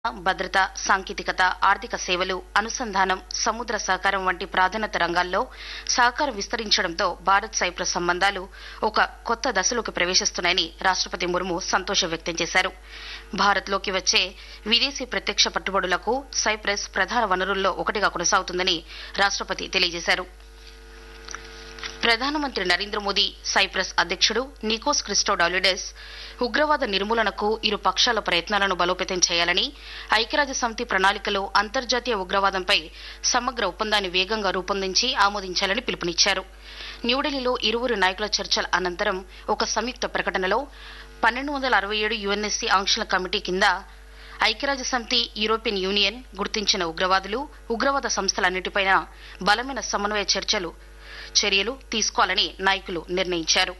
భద్రత సాంకేతికత ఆర్థిక సేవలు అనుసంధానం సముద్ర సహకారం వంటి ప్రాధాన్యత రంగాల్లో సహకారం విస్తరించడంతో భారత్ సైప్రస్ సంబంధాలు ఒక కొత్త దశలోకి ప్రవేశిస్తున్నాయని రాష్టపతి ముర్ము సంతోషం వ్యక్తం చేశారు భారత్లోకి వచ్చే విదేశీ ప్రత్యక్ష పెట్టుబడులకు సైప్రస్ ప్రధాన వనరుల్లో ఒకటిగా కొనసాగుతుందని రాష్టపతి తెలియజేశారు ప్రధానమంత్రి నరేంద్ర మోదీ సైప్రస్ అధ్యక్షుడు నికోస్ క్రిస్టోడాలిడెస్ ఉగ్రవాద నిర్మూలనకు ఇరు పక్షాల ప్రయత్నాలను బలోపేతం చేయాలని ఐక్యరాజ్య సమితి ప్రణాళికలో అంతర్జాతీయ ఉగ్రవాదంపై సమగ్ర ఒప్పందాన్ని వేగంగా రూపొందించి ఆమోదించాలని పిలుపునిచ్చారు న్యూఢిల్లీలో ఇరువురు నాయకుల చర్చల అనంతరం ఒక సంయుక్త ప్రకటనలో పన్నెండు వందల అరవై ఏడు యుఎన్ఎస్సీ ఆంక్షల కమిటీ కింద ఐక్యరాజ్య సమితి యూరోపియన్ యూనియన్ గుర్తించిన ఉగ్రవాదులు ఉగ్రవాద సంస్థలన్నిటిపైన బలమైన సమన్వయ చర్చలు చర్యలు తీసుకోవాలని నాయకులు నిర్ణయించారు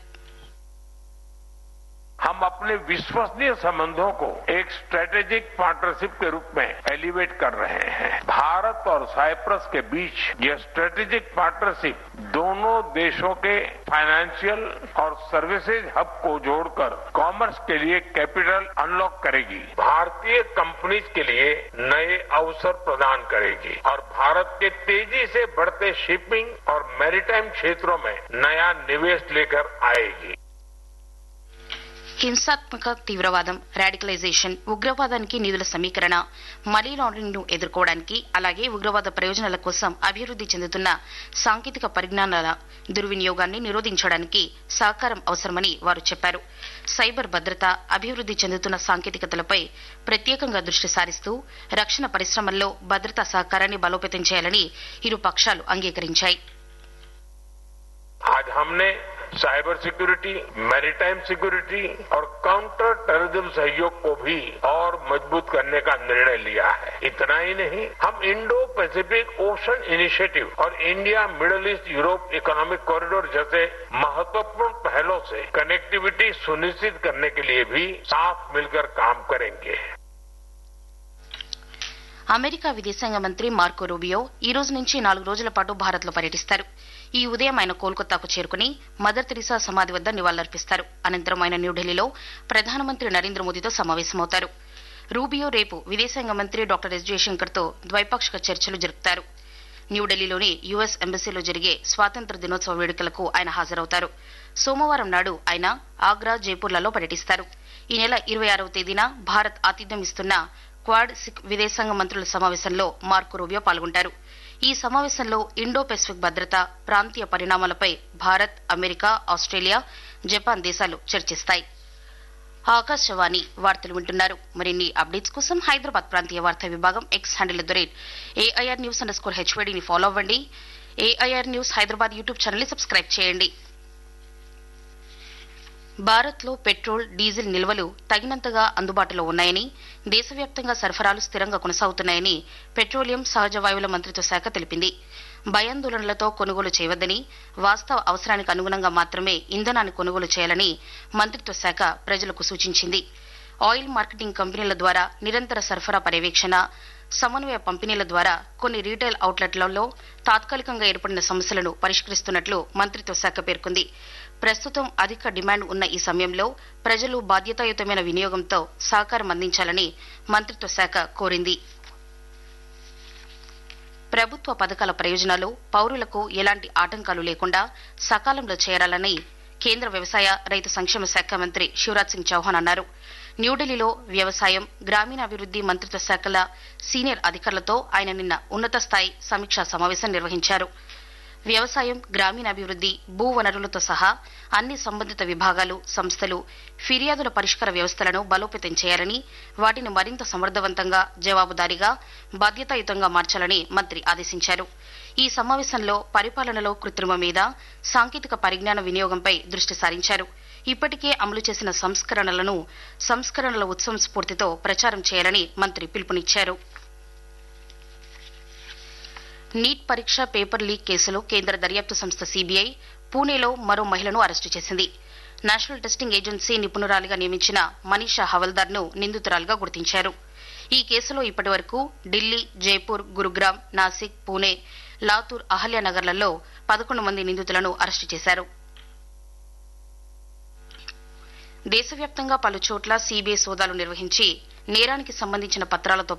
हम अपने विश्वसनीय संबंधों को एक स्ट्रेटेजिक पार्टनरशिप के रूप में एलिवेट कर रहे हैं भारत और साइप्रस के बीच यह स्ट्रेटेजिक पार्टनरशिप दोनों देशों के फाइनेंशियल और सर्विसेज हब को जोड़कर कॉमर्स के लिए कैपिटल अनलॉक करेगी भारतीय कंपनीज के लिए नए अवसर प्रदान करेगी और भारत के तेजी से बढ़ते शिपिंग और मैरीटाइम क्षेत्रों में नया निवेश लेकर आएगी హింసాత్మక తీవ్రవాదం రాడికలైజేషన్ ఉగ్రవాదానికి నిధుల సమీకరణ మనీ లాండరింగ్ ను ఎదుర్కోవడానికి అలాగే ఉగ్రవాద ప్రయోజనాల కోసం అభివృద్ది చెందుతున్న సాంకేతిక పరిజ్ఞానాల దుర్వినియోగాన్ని నిరోధించడానికి సహకారం అవసరమని వారు చెప్పారు సైబర్ భద్రత అభివృద్ది చెందుతున్న సాంకేతికతలపై ప్రత్యేకంగా దృష్టి సారిస్తూ రక్షణ పరిశ్రమల్లో భద్రతా సహకారాన్ని బలోపేతం చేయాలని ఇరు పక్షాలు అంగీకరించాయి आज हमने साइबर सिक्योरिटी मैरीटाइम सिक्योरिटी और काउंटर टेररिज्म सहयोग को भी और मजबूत करने का निर्णय लिया है इतना ही नहीं हम इंडो पैसिफिक ओशन इनिशिएटिव और India Middle East Europe economic corridor जैसे महत्वपूर्ण पहलों से कनेक्टिविटी सुनिश्चित करने के लिए भी साथ मिलकर काम करेंगे అమెరికా విదేశాంగ మంత్రి మార్కో రూబియో ఈ రోజు నుంచి నాలుగు రోజుల పాటు భారత్ లో పర్యటిస్తారు ఈ ఉదయం ఆయన కోల్కతాకు చేరుకుని మదర్ తెరిసా సమాధి వద్ద నివాళులర్పిస్తారు అనంతరం ఆయన న్యూఢిల్లీలో ప్రధానమంత్రి నరేంద్ర మోదీతో సమావేశమవుతారు రూబియో రేపు విదేశాంగ మంత్రి డాక్టర్ ఎస్ జయశంకర్ తో ద్వైపాక్షిక చర్చలు జరుపుతారు న్యూఢిల్లీలోని యుఎస్ ఎంబసీలో జరిగే స్వాతంత్ర దినోత్సవ వేడుకలకు ఆయన హాజరవుతారు సోమవారం నాడు ఆయన ఆగ్రా జైపూర్లలో పర్యటిస్తారు ఈ నెల ఇరవై ఆరవ తేదీన భారత్ ఆతిథ్యం ఇస్తున్న క్వాడ్ సిక్ విదేశాంగ మంత్రుల సమావేశంలో మార్కో రూబియో పాల్గొంటారు ఈ సమావేశంలో ఇండో పెసిఫిక్ భద్రత ప్రాంతీయ పరిణామాలపై భారత్ అమెరికా ఆస్ట్రేలియా జపాన్ దేశాలు చర్చిస్తాయి ఆకాశవాణి వార్తలు వింటున్నారు మరిన్ని అప్డేట్స్ కోసం హైదరాబాద్ ప్రాంతీయ వార్తా విభాగం X handle the rate AIR news underscore హెచ్వైడీని ఫాలో అవ్వండి AIR news Hyderabad YouTube channel ని సబ్స్క్రైబ్ చేయండి భారత్లో పెట్రోల్ డీజిల్ నిల్వలు తగినంతగా అందుబాటులో ఉన్నాయని దేశవ్యాప్తంగా సరఫరాలు స్థిరంగా కొనసాగుతున్నాయని పెట్రోలియం సహజ వాయువుల మంత్రిత్వ శాఖ తెలిపింది భయాందోళనలతో కొనుగోలు చేయవద్దని వాస్తవ అవసరానికి అనుగుణంగా మాత్రమే ఇంధనాన్ని కొనుగోలు చేయాలని మంత్రిత్వ శాఖ ప్రజలకు సూచించింది ఆయిల్ మార్కెటింగ్ కంపెనీల ద్వారా నిరంతర సరఫరా పర్యవేక్షణ సమన్వయ పంపిణీల ద్వారా కొన్ని రీటైల్ అవుట్లెట్లలో తాత్కాలికంగా ఏర్పడిన సమస్యలను పరిష్కరిస్తున్నట్లు మంత్రిత్వ శాఖ పేర్కొంది ప్రస్తుతం అధిక డిమాండ్ ఉన్న ఈ సమయంలో ప్రజలు బాధ్యతాయుతమైన వినియోగంతో సహకారం అందించాలని మంత్రిత్వ శాఖ కోరింది ప్రభుత్వ పథకాల ప్రయోజనాలు పౌరులకు ఎలాంటి ఆటంకాలు లేకుండా సకాలంలో చేరాలని కేంద్ర వ్యవసాయ రైతు సంక్షేమ శాఖ మంత్రి శివరాజ్ సింగ్ చౌహాన్ అన్నారు న్యూఢిల్లీలో వ్యవసాయం గ్రామీణాభివృద్ది మంత్రిత్వ శాఖల సీనియర్ అధికారులతో ఆయన నిన్న ఉన్నత స్థాయి సమీక్షా సమావేశం నిర్వహించారు వ్యవసాయం గ్రామీణాభివృద్ది భూ వనరులతో సహా అన్ని సంబంధిత విభాగాలు సంస్థలు ఫిర్యాదుల పరిష్కార వ్యవస్థలను బలోపేతం చేయాలని వాటిని మరింత సమర్థవంతంగా జవాబుదారీగా బాధ్యతాయుతంగా మార్చాలని మంత్రి ఆదేశించారు ఈ సమావేశంలో పరిపాలనలో కృత్రిమ మీద సాంకేతిక పరిజ్ఞాన వినియోగంపై దృష్టి సారించారు ఇప్పటికే అమలు చేసిన సంస్కరణలను సంస్కరణల ఉత్సవం స్ఫూర్తితో ప్రచారం చేయాలని మంత్రి పిలుపునిచ్చారు నీట్ పరీక్ష పేపర్ లీక్ కేసులో కేంద్ర దర్యాప్తు సంస్థ సీబీఐ పూణేలో మరో మహిళను అరెస్టు చేసింది నేషనల్ టెస్టింగ్ ఏజెన్సీ నిపుణురాలిగా నియమించిన మనీషా హవల్దార్ ను నిందితురాలుగా గుర్తించారు ఈ కేసులో ఇప్పటి వరకు ఢిల్లీ జైపూర్ గురుగ్రామ్ నాసిక్ పూణే లాతూర్ అహల్యానగర్లలో పదకొండు మంది నిందితులను అరెస్టు చేశారు దేశవ్యాప్తంగా పలు చోట్ల సీబీఐ సోదాలు నిర్వహించి నేరానికి సంబంధించిన పత్రాలతో